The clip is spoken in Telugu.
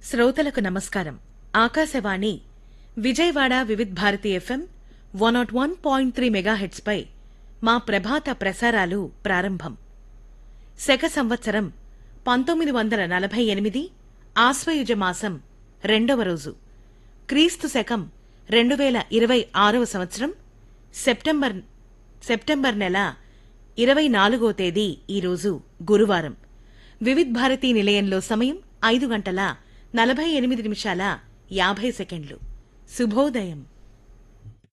శ్రోతలకు నమస్కారం Akashvani Vijayawada Vividh Bharati F M one naught one point three మెగాహెట్స్పై మా ప్రభాత ప్రసారాలు ప్రారంభం శక సంవత్సరం పంతొమ్మిది వందల నలభై ఎనిమిది ఆశ్వయుజ మాసం రెండవ రోజు క్రీస్తు శకం రెండు వేల ఇరవై ఆరవ సంవత్సరం సెప్టెంబర్ సెప్టెంబర్ నెల ఇరవై నాలుగో తేదీ ఈరోజు గురువారం వివిధ్ భారతీ నిలయంలో సమయం ఐదు గంటల నలభై ఎనిమిది నిమిషాల యాభై సెకండ్లు శుభోదయం